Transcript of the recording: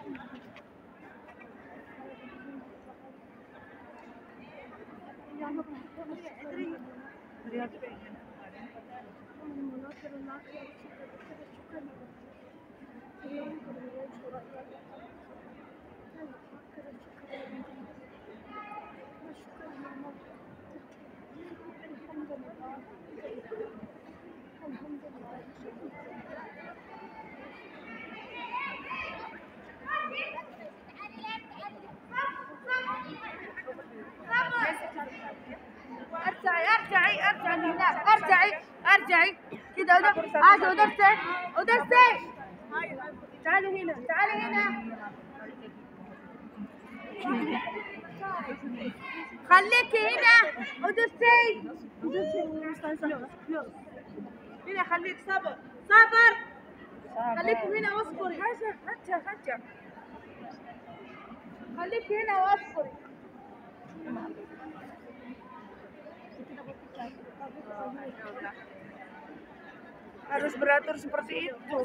ارجعي ارجعي ارجعي من هناك ارجعي ارجعي كده عادي ودرسي ودرسي تعالي هنا تعالي هنا خليكي هنا ودرسي هنا خليك صبر صبر خليكم هنا واصبري حاجة حاجة حاجة خليك هنا واصبري harus beratur seperti itu.